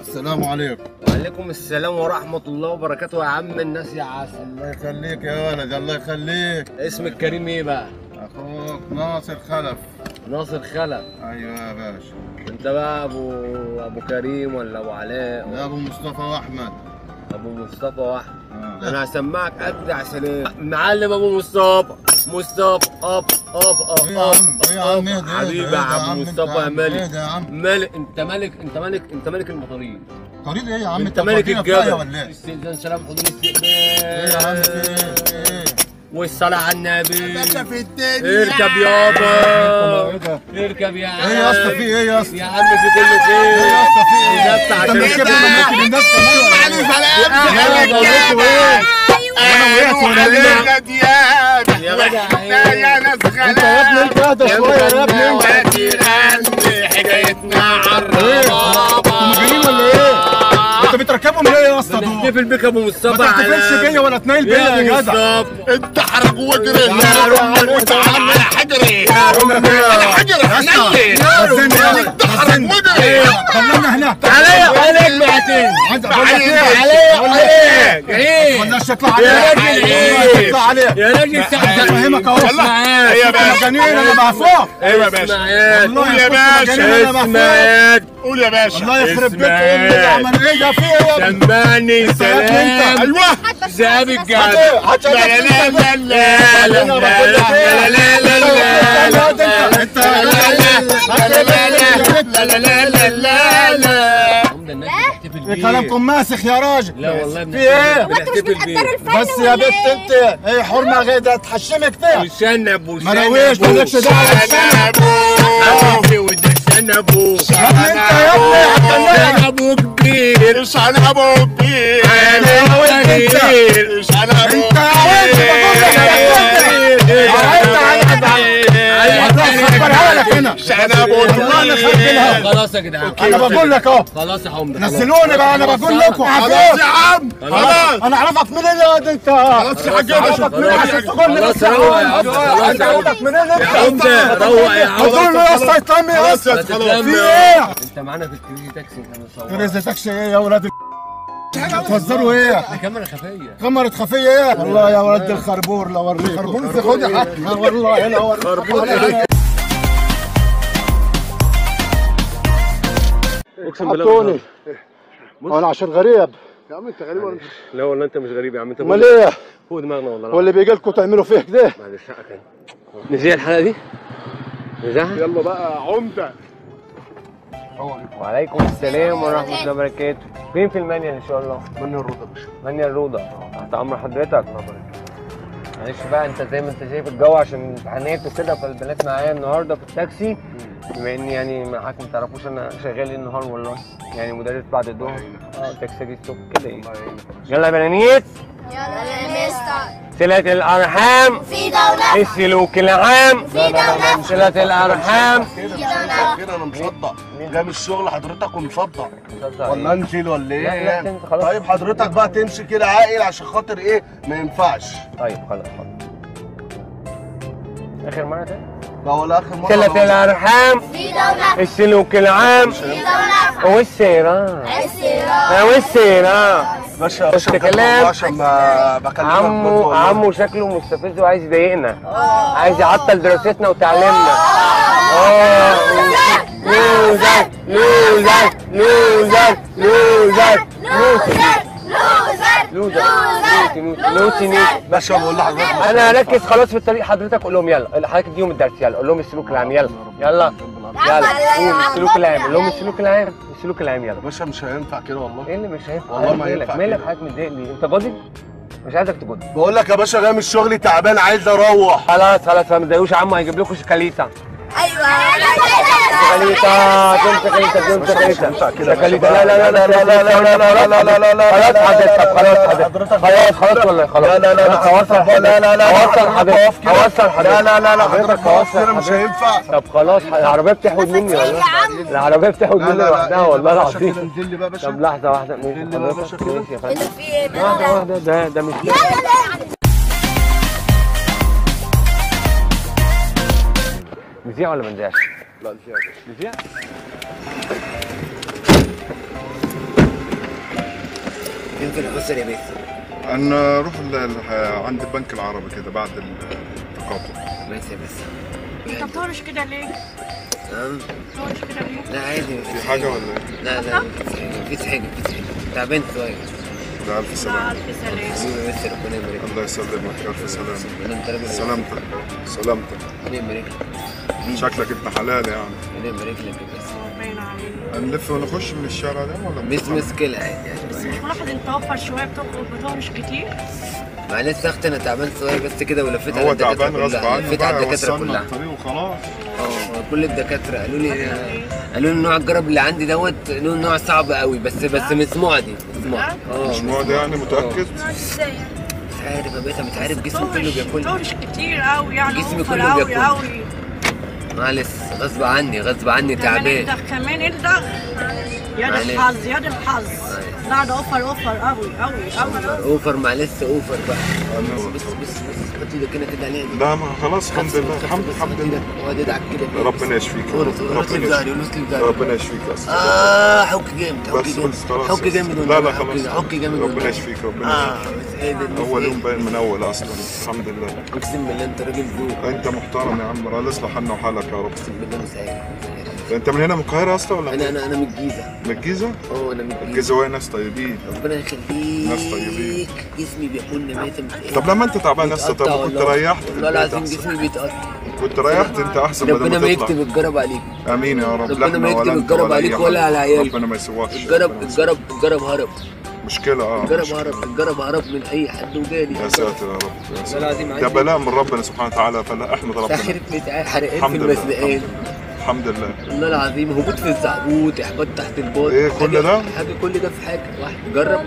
السلام عليكم وعليكم السلام ورحمة الله وبركاته يا عم الناس يا عسل الله يخليك يا ولد الله يخليك اسمك كريم ايه بقى؟ اخوك ناصر خلف ناصر خلف ايوه يا باشا انت بقى ابو ابو كريم ولا ابو علاء يا ابو مصطفى واحمد ابو مصطفى واحد آه. انا هسمعك قد عسلين معلم ابو مصطفى مصطفى اب اب ايه يا اب عم ايه يا عم ايه اب ده حبيبي ايه يا ده عم انت مصطفى يا ايه ملك ده يا عم ملك انت ملك انت ملك انت ملك المطاريد طريق ايه يا عم انت ملك فاضينا كفاية الجبل ولا ايه استئذان سلام حضور استقبال ايه يا عم في ايه في ايه والصلاة على النبي باشا في الدنيا اركب يابا ايه ده اركب يا عم ايه يا اسطى في ايه يا اسطى يا عم في كل خير ايه يا اسطى في ايه نفس انت عشان مش كده. كده ممكن الناس كمان علي سلام يلا يا بقول لكم ايه انا وقعت ولا ايه علينا ديانة يا جدع واحنا ايه يا ناس انت يا ابني انت اهدى شويه يا ابني انت وادي غني حكايتنا عالربابة مجانين ولا ايه انت بتركبهم ليه يا اسطى دول نحتفل بك ابو مصطفى ما تحتفلش بيا ولا تنيل بيا يا يا ابو جدع مصطفى انت حرج واجري تعال وتعال على حجري على على حجري حنين انت حرج واجري خلينا هناك عليا عليك معتين عايز اقول لك ايه عليا اقول لك ايه عليك ايه ولا تطلع يا عليك راجل والله ايه تطلع عليك يا راجل ساعة افهمك اهو اسمع يا باشا مجانين انا بعفوك ايوه يا باشا والله قول يا يا باشا مجانين انا بعفوك اسمع قول يا باشا الله يخرب بيت امي ده عمل ايه ده في ايه يا ابني سمعني انت يا ابني انت. سلام ايوه ذهب هات الجد ايه هات لا لا لا لا لا لا لا بقول لك ايه لا لا لا لا انت ايه كلامكم ماسخ يا راجل لا والله في ايه هو انتوا مش بتقدروا الفن بس يا بنت انت ايه حرمه غير ده تحشمك فيها وشنب وشنب مراويش مالكش دعوه حبيبي وده شنبه يا ابني انت يا ابني هتكلمك شنبه كبير انا ابو كبير انا انت. كبير انا ابو انت يا ولد بقول لك يا والله خبرها لك هنا انا ابو والله انا خبرها خلاص يا جدعان انا بقول لك اهو خلاص يا حمد خلاص. نزلوني بقى انا بقول لكم خلاص عارفين يا عم خلاص انا اعرفك منين يا واد انت خلاص يا حاج اعرفك منين عشان تقول لي خلاص بس يا روق يا عم عم، خلاص انت يا عم. عرفك منين انت حمد روق يا عم هتقول له يا اسطى يطلعني يا خلاص اسطى يا خلاص في ايه انت معانا في الكريزي تاكسي احنا بنصور كريزة تاكسي ايه يا ولاد ال- بتهزروا ايه دي كاميرا خفيه كاميرا خفية ايه والله يا ولد الخربور لا اوريك خربور خد يا حاج لا والله انا اوريك خربور اقسم بالله حطوني انا عشان غريب يا عم انت غريب ولا لا والله انت مش غريب يا عم انت امال ايه فوق دماغنا والله هو اللي بيجي لكم تعملوا فيه كده بعد الشقه كان نذيع الحلقه دي نذيعها يلا بقى عمده وعليكم السلام ورحمه الله وبركاته فين في المانيال ان شاء الله من الروضه يا باشا مانيال الروضه تحت امر حضرتك معلش بقى انت زي ما انت شايف الجو عشان امتحانات وكده فالبنات معايا النهارده في التاكسي بما ان يعني معاكم ما تعرفوش انا شغال ايه النهار والله يعني مدرس بعد الظهر اه تاكسي دي الصبح كده يعني يلا يا بنانيت يلا يا مستر صلة الأرحام في دولة السلوك العام في دولة صلة الأرحام في دولة كده انا مصدق جاي من الشغل حضرتك ومصدق ولا والله انزل ولا لا، لا، ايه انت خلاص. طيب حضرتك بقى تمشي كده عاقل عشان خاطر ايه ما ينفعش طيب خلاص خلاص آخر مرة تاني بقى ولا اخر مره صلة ولا- الأرحام في دولة السلوك العام في دولة والسيرة السيرة والسيرة باشا بس باشا كلام. عشان ما بكلمك برضه عمو والله. عمو شكله مستفز وعايز يضايقنا عايز يعطل دراستنا وتعليمنا اه لوزر لوزر لوزر لوزر لوزر لوزر لوزر نوتي نوتي نوتي نوتي باشا بقول لحضرتك انا هركز خلاص في الطريق حضرتك قول لهم يلا حضرتك اديهم الدرس يلا قول لهم السلوك العام يلا يلا يلا قول السلوك العام قول لهم السلوك العام السلوك العام يلا باشا مش هينفع كده والله ايه اللي مش هينفع والله ما مالك ينفع مالك كده. حضرتك متضايق ليه انت جادي مش عايزك تجادي بقول لك يا باشا جاي من الشغل تعبان عايز اروح خلاص خلاص ما تضايقوش عمو هيجيب لكم شوكاليتا ايوه شوكاليتا تمسك خليتا تمسك خليتا شوكاليتا لا لا لا لا لا لا لا لا لا لا لا لا خلاص حضرتك خلاص حضرتك خلاص خلاص والله خلاص لا لا لا هوصل لا لا لا هوصل حضرتك هوصل حضرتك لا لا لا لا حضرتك حضرتك خلاص كده هوصل مش حضرتك هينفع طب خلاص العربيه بتحود مني والله العربيه بتحود لا مني لا لوحدها لا والله يا باشا كده العظيم انزل لي بقى يا باشا طب لحظه واحده ماشي انزل لي بقى يا باشا حضرتك كده. ماشي يا فندم في ايه واحده واحده ده ده مش نذيع ولا ما نذيعش؟ لا انزل يا باشا نذيع في الحسر يا بيه انا روح ال- ال- عند البنك العربي كده بعد التقاطع بس يا بس انت بتهرش كده ليه؟ نعم بتهرش كده ليه؟ لا عادي في حاجه ولا ايه؟ لا لا مفيش حاجه مفيش حاجه تعبان شويه ده الف لا سلامه الف سلام حبيبي بس ربنا يبارك الله يسلمك الف سلامه لك انت راجل سلامتك سلامتك ربنا يبارك لك شكلك ابن حلال يعني ربنا يبارك لك يا بس هو باين عليك هنلف ونخش من الشارع ده ولا مش بنطلع؟ مشكله عادي بس عادي مش ملاحظ انت اوفر شويه بتخرج بتهرش كتير معلش يا اختي انا تعبان شويه بس كده ولفيت على هو الدكاتره تعبان غصب كلها عنه لفيت على بقى الدكاتره وصلنا كلها الطريق وخلاص اه كل الدكاتره قالوا لي قالوا لي نوع الجرب اللي عندي دوت له نوع صعب قوي بس بس مش معدي مش معدي اه مش معدي يعني متاكد مش عارف يا باشا مش عارف جسمي كله بتهرش بياكلني بتهرش كتير قوي يعني جسمي اوفر كله قوي بياكلني. قوي معلش غصب عني غصب عني كمان تعبان انت كمان انت يا معلش. دي الحظ يا دي الحظ لا ده اوفر اوفر قوي قوي قوي اوفر معلش اوفر بقى أنا- بص بص بص بص حط ايدك هنا كده عليها دي لا ما خلاص الحمد لله الحمد الحمد لله اقعد ادعك كده ربنا يشفيك يا رب. قرص لي ربنا بزاري يشفيك قرص لي بزاري ربنا يشفيك يا أستاذ. اه حك جامد حك بس جامد بس خلاص حك جامد لا لا والله، خلاص حك- حك جامد ربنا والله. يشفيك ربنا اه يشفيك بس ايه ده بس اول إيه؟ يوم باين من اول اصلا الحمد لله اقسم بالله انت راجل ذوق انت محترم يا عم الله يصلح حالنا وحالك يا رب اقسم بالله مش عارف مش عارف. انت من هنا من القاهره اصلا ولا انا انا انا من الجيزه من الجيزه؟ اه انا من الجيزه الجيزه وهي ناس طيبين ربنا يخليك ناس طيبين. جسمي بياكلني ميت من إيه؟ طب لما انت تعبان لسه طب بيتقطع كنت والله. ريحت في والله البيت العظيم أحسن. جسمي بيتقطع كنت ريحت انت احسن بدل ربنا ما ما يكتب تطلع الجرب عليك امين يا رب ربنا لا ما احنا يكتب ولا انت الجرب ولا عليك أي ولا حد. على عيالك. ربنا ما يسواكش الجرب ربنا ما الجرب الجرب هرب يسواكش. مشكله اه الجرب مشكلة. هرب الجرب هرب من اي حد وجالي يا ساتر يا رب يا ساتر. العظيم ده عندي- بلاء من ربنا سبحانه وتعالى فلا احمد ربنا اخر بتاع حرقان الحمد في لله المسلقان الحمد لله والله العظيم هبوط في الزعبوط احباط تحت الباط إيه كل حاجة- ده؟ حاجه كل ده في حاجه واحد جرب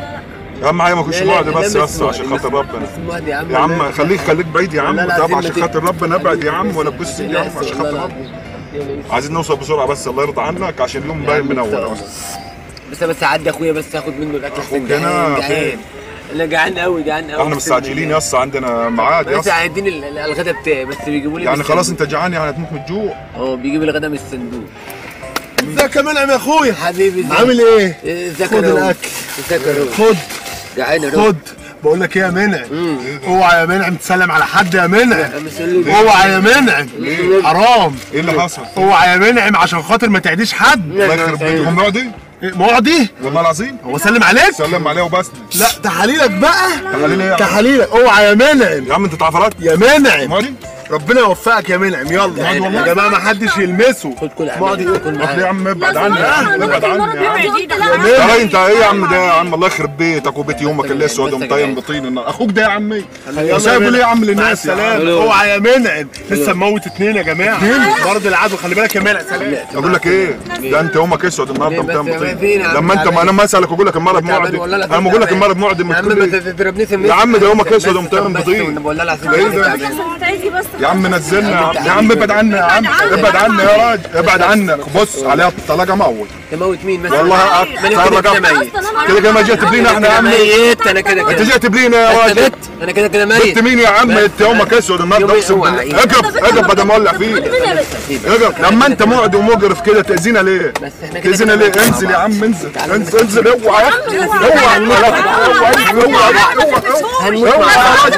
اهم حاجه ما اكونش لا، لا، معدي لا، بس مش بس عشان معدي، خاطر مش- ربنا مش معدي يا عم يا عم والله. خليك خليك بعيد يا عم والله طب العظيم عشان ما خاطر تك- ربنا ابعد يا عم بس- ولا تبص يا لا، عم عشان والله خاطر العظيم. ربنا يلا بس. عايزين نوصل بسرعه بس الله يرضى عنك عشان اليوم باين من اول اصلا بس بس اعدي اخويا بس اخد منه الاكل أخوك عشان جعان هنا جعان فين؟ انا جعان قوي جعان قوي احنا مستعجلين يا اسطى عندنا ميعاد يا بس اسطى عايزين ال- ال- الغدا بتاعي بس بيجيبوا لي يعني من خلاص الصندوق. انت جعان يعني هتموت من الجوع اه بيجيب الغدا من الصندوق ازيك يا منعم يا اخويا حبيبي ازيك؟ عامل ايه؟ إيه، ازيك خد يا روح؟ الأكل. ازيك يا روح؟ خد جعان يا روح خد بقول لك ايه يا منعم مم. اوعى يا منعم تسلم على حد يا منعم أنا مش اللي- اوعى يا منعم ليه؟ حرام ايه اللي حصل؟ اوعى يا منعم عشان خاطر ما تعديش حد الله يخرب بيتك هم معدي إيه، معدي والله العظيم هو سلم عليك سلم عليه وبس لا تحاليلك بقى تحاليل ايه يا عم؟ تحاليلك اوعى يا منعم يا عم انت تعفرات يا منعم معدي ربنا يوفقك يا منعم يلا يا جماعه ما حدش يلمسه خد كل معدي عمال ايه كل اصل يا معايا عم ابعد عني يا عم ابعد عني يا عم يا يا منعم راجل انت ايه يا عم ده يا عم الله يخرب بيتك وبيت يومك اللي اسود ومطين بطين النار اخوك ده يا عمي وسايبه ليه يا عم مع للناس يا عم السلامه اوعى يا منعم لسه مموت اتنين يا جماعه برضه العدو خلي بالك يا منعم سلام اقول لك ايه ده انت يومك اسود النهارده ليه بس ومطين يا بطين فين يا عم لما انت ما انا ما اسالك واقول لك المرض تعبان معدي والله العظيم انا بقول لك تعبان. المرض معدي ما يا عم تقول ما لي تضربنيش يا عم ده يومك اسود ومطين بطين والله العظيم ايه ده؟ يا عم نزلنا يا عم يا عم ابعد عنا يا عم ابعد عنا يا راجل ابعد عنك بص عليها الطلاقه موت تموت مين مثلا والله ماني اتفرج كده كده ميت كده كده ما جيت بلينا احنا يا انا عم ميت انا كده انت كده جيت بلينا يا انت راجل بت انا كده كده انت ميت مين يا عم انت يومك اسود النهارده يومي اقسم اوعى. بالله اقف اقف بدل ما اولع فيك اقف لما انت معدي ومقرف كده تاذينا ليه؟ بس احنا كده تاذينا كده ليه؟ مع انزل يا بعض. عم انزل تعالى انزل انزل اوعى يا اخي اوعى اوعى اوعى هنموت مع بعض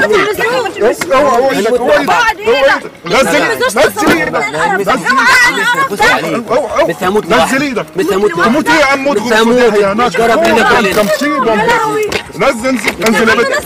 اوعى اوعى ايدك اوعى ايدك نزل نزل ايدك بص عليه اوعى بس هموت نزل لوحدي ايدك بس هموت لوحدي تموت ايه يا عم موت بس غرفة هموت. يا ناس جرب لنا كلنا. تمشيب نزل انزل انزل يا بنت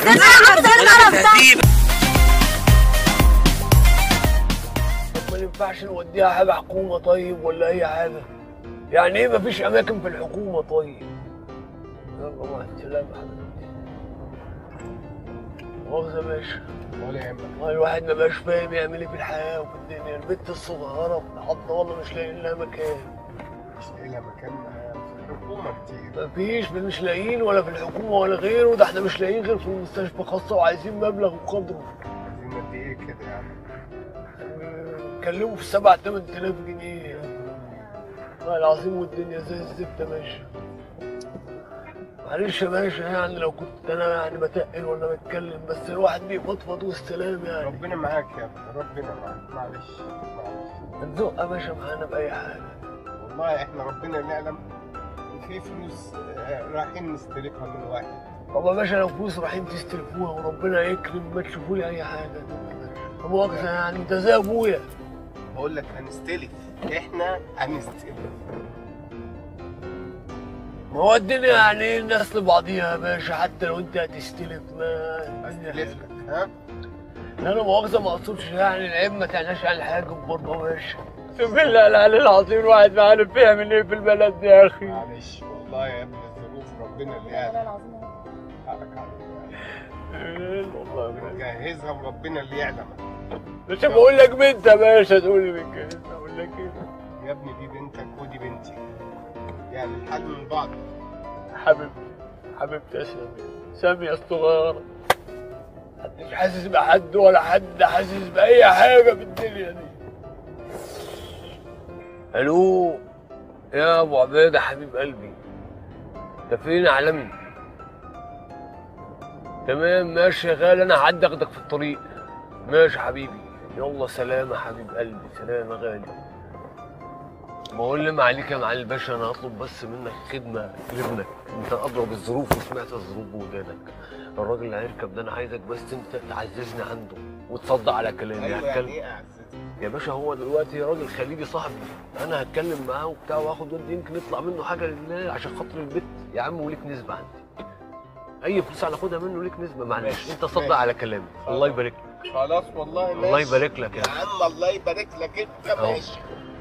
ما ينفعش نوديها حاجه حكومه طيب ولا اي حاجه يعني ايه مفيش اماكن في الحكومه طيب يلا مع السلامه حبيبي مؤاخذة يا باشا ولا يهمك والله الواحد ما بقاش فاهم يعمل ايه في الحياه وفي الدنيا البنت الصغيره حاطه والله مش لاقيين لها مكان مش لاقي مكان في الحكومه كتير مفيش مش لاقيين ولا في الحكومه ولا غيره ده احنا مش لاقيين غير في المستشفى خاصه وعايزين مبلغ وقدره عايزين قد ايه كده يعني اتكلموا في سبع تمن تلاف جنيه والله العظيم والدنيا زي الزفت يا باشا معلش يا باشا يعني لو كنت انا يعني بتقل ولا بتكلم بس الواحد بيفضفض والسلام يعني ربنا معاك يا ابني ربنا معاك معلش معلش هتزق يا باشا معانا باي حاجه والله احنا ربنا نعلم في فلوس آه، رايحين نستلفها من واحد طب يا باشا لو فلوس رايحين تستلفوها وربنا يكرم ما تشوفوا لي اي حاجه طب مؤاخذه يعني انت زي ابويا بقول لك هنستلف احنا هنستلف ما هو الدنيا يعني ايه الناس لبعضيها يا باشا حتى لو انت هتستلف ما هستلف لك ها لا انا مؤاخذه ما اقصدش يعني العيب ما تعناش على الحاجه برضه يا باشا بالله العلي العظيم الواحد ما عارف بيعمل ايه في البلد دي يا اخي معلش والله يا ابني الظروف ربنا اللي يعلم حقك عليك جهزها وربنا اللي يعلم بس بقول لك بنت يا باشا تقول لي كده اقول لك ايه يا ابني دي بنتك ودي بنتي يعني الحل من بعض حبيبتي حبيبتي يا سامية سامية الصغيرة محدش حاسس بحد ولا حد حاسس بأي حاجة في الدنيا دي ألو يا أبو عبيدة حبيب قلبي أنت فين يا عالمي؟ تمام ماشي يا غالي أنا هعدي أخدك في الطريق ماشي يا حبيبي يلا سلام يا حبيب قلبي سلام يا غالي بقول لي ما عليك يا معالي الباشا انا هطلب بس منك خدمه لابنك انت اضرب الظروف وسمعت الظروف بودانك الراجل اللي هيركب ده انا عايزك بس انت تعززني عنده وتصدق على كلامي ايوه هتكلم يعني ايه اعززك يا باشا هو دلوقتي راجل خليجي صاحبي انا هتكلم معاه وبتاع واخد ودي يمكن يطلع منه حاجه لله عشان خاطر البيت يا عم وليك نسبه عندي اي فلوس هناخدها منه ليك نسبه معلش ماشي، انت صدق ماشي. على كلامي الله يبارك لك خلاص والله ماشي الله يبارك لك يا يا عم الله يبارك لك انت أهو. ماشي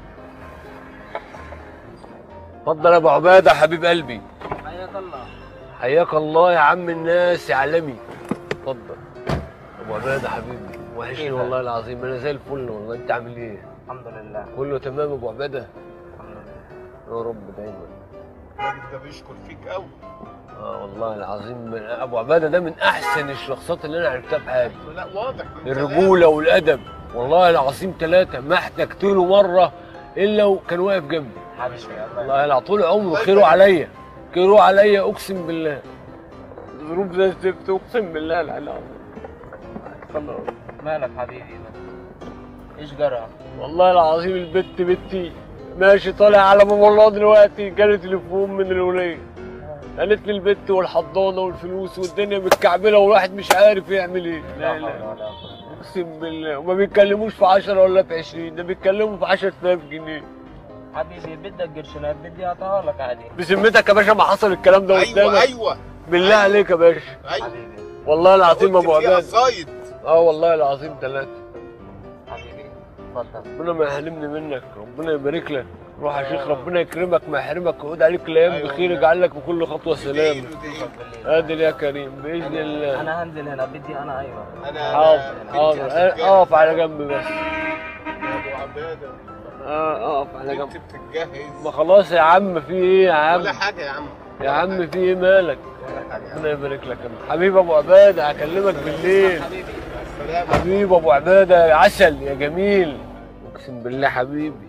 اتفضل يا ابو عباده حبيب قلبي حياك الله حياك الله يا عم الناس يا عالمي اتفضل ابو عباده حبيبي وحشني كيفك؟ والله العظيم انا زي الفل والله انت عامل ايه الحمد لله كله تمام يا ابو عباده الحمد لله يا رب دايما الراجل ده بيشكر فيك قوي اه والله العظيم من ابو عباده ده من احسن الشخصيات اللي انا عرفتها في حياتي لا واضح من الرجوله والادب والله العظيم ثلاثه ما احتجت له مره الا وكان واقف جنبي حبيبي الله والله لا طول عمره خيره عليا خيره عليا اقسم بالله ظروف زي الزفت اقسم بالله العلي العظيم اتفضل مالك حبيبي بس ايش جرى؟ والله العظيم البت بنتي ماشي طالع على باب الله دلوقتي جالي تليفون من الولية قالت لي البت والحضانه والفلوس والدنيا متكعبله والواحد مش عارف يعمل ايه لا لا حول لا ولا قوة اقسم بالله وما بيتكلموش في 10 ولا في 20 ده بيتكلموا في 10000 جنيه حبيبي بدك قرشنات بدي اعطيها لك عادي بذمتك يا باشا ما حصل الكلام ده ايوه قدامك ايوه بالله عليك يا باشا ايوه حبيبي والله العظيم ابو قلت فيها عباد صايد اه والله العظيم ثلاثة حبيبي تفضل ربنا ما يحرمني منك ربنا يبارك لك روح يا شيخ ربنا يكرمك ما يحرمك ويعود عليك الايام أيوة بخير والله. يجعل لك بكل خطوه سلام ادعيله، ادعيله. بالليل. قادر يا كريم باذن الله انا هنزل هنا بدي انا ايوه انا حاضر أنا حاضر بنتي اه، هتتجوز. اقف على جنب بس يا ابو عباده اه اقف على بنتي جنب بتتجهز ما خلاص يا عم في ايه يا عم ولا حاجه يا عم يا عم في ايه مالك ولا حاجه ربنا يبارك لك يا عم. حبيبي ابو عباده هكلمك بالليل حبيبي سلام حبيبي ابو عباده يا عسل يا جميل اقسم بالله حبيبي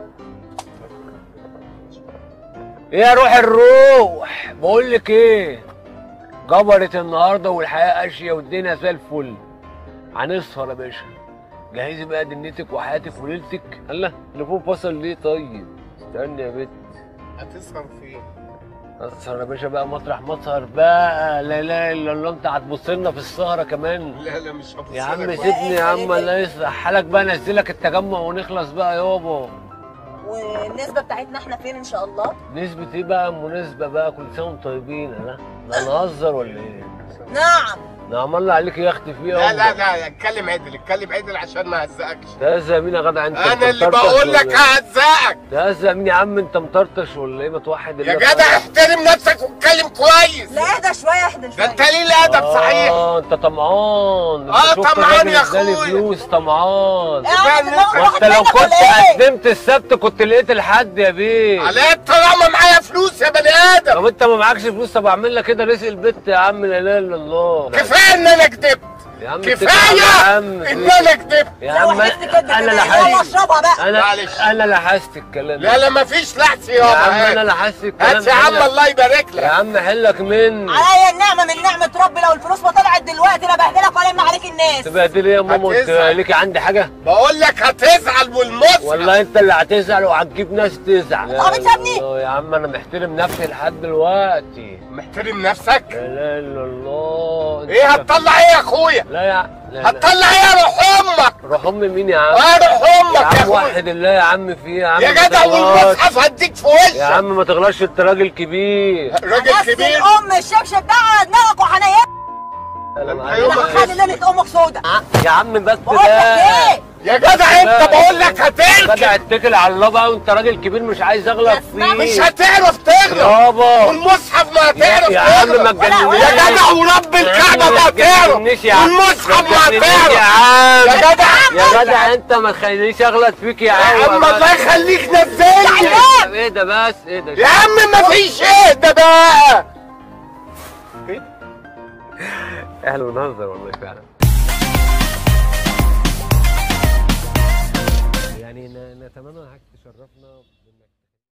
يا روح الروح بقول لك ايه جبرت النهارده والحياه قاشيه والدنيا زي الفل هنسهر يا باشا جهزي بقى دنيتك وحياتك وليلتك الله التليفون فصل ليه طيب استني يا بت هتسهر فين؟ اسهر يا باشا بقى مطرح مسهر بقى لا اله الا الله انت هتبص لنا في السهره كمان لا لا مش هبص يا عم لك. سيبني يا عم الله يصلح حالك بقى انزلك التجمع ونخلص بقى يابا والنسبة بتاعتنا احنا فين ان شاء الله؟ نسبة ايه بقى مناسبة بقى كل سنة وانتم طيبين ها؟ لا نهزر ولا ايه؟ نعم نعم الله عليك يا اختي فيها لا لا لا اتكلم عدل اتكلم عدل عشان ما اهزقكش تهزق مين يا جدع انت انا أنت اللي مطرطش بقول لك ولا إيه؟ ههزقك تهزق مين يا عم انت مطرطش ولا ايه ما توحد يا الله جدع تعالى. احترم نفسك واتكلم كويس لا اهدى شوية اهدى ده شوية انت ليه الادب صحيح اه انت طمعان ده آه، انت شفت طمعان الراجل يا اداني أخويا. فلوس طمعان اقعد بقى دماغك وانت راحت لو منك كنت ولا ايه؟ قدمت السبت كنت لقيت الحد يا بيه على طالما معايا فلوس يا بني ادم طب انت ما معكش فلوس طب اعمل لك كده رزق البت يا عم لا اله الا الله كفايه ان انا كدبت يا عم اتكل على كفايه يا عم ان انا كدبت يا عم انا يلا لحست اشربها بقى انا معلش. انا لحست الكلام لا لا مفيش لحس يا عم يابا انا هات لحست الكلام هات يا عم حلك. الله يبارك يا لك عم حلك من عليا النعمه من نعمه ربي لو الفلوس ما طلعت دلوقتي انا بهدلك والم عليك الناس تبهدل ايه يا ماما انت هتزعل. ليكي عندي حاجه بقول لك هتزعل والمص والله انت اللي هتزعل وهتجيب ناس تزعل طب بتسابني؟ الله يا عم انا محترم نفسي لحد دلوقتي محترم نفسك لا اله الا الله انت ايه هتطلع ايه يا اخويا لا يا لا لا. هتطلع ايه يا روح امك روح ام مين يا عم اه روح يا امك يا عم اخويا وحد الله يا عم في ايه يا عم يا ما جدع تغلطش. والمصحف هديك في يا وشك عم ما تغلطش انت راجل كبير راجل نفس كبير الام الشبشب ده على دماغك وحنيا انا انت معاك. يوم انا هخلي ليله امك سودا يا عم بس بقول لك ده ايه يا جدع انت بقول لك بدأ هتركب اتكل على الله بقى وانت راجل كبير مش عايز اغلط فيه مش هتعرف تغلط يابا والمصحف ما هتعرف يا عم ما تغلط تجننيش يا جدع ورب الكعبه ما هتعرف تجننيش يا عم والمصحف ما ما تجننيش يا هتعرف عم يا جدع يا جدع انت ما تخلينيش اغلط فيك يا يا عم عم الله يخليك نزلني طب ايه ده بس ايه ده يا عم ما فيش ايه ده بقى اهلا ونهزر والله فعلا يعني ن- نتمنى انك تشرفنا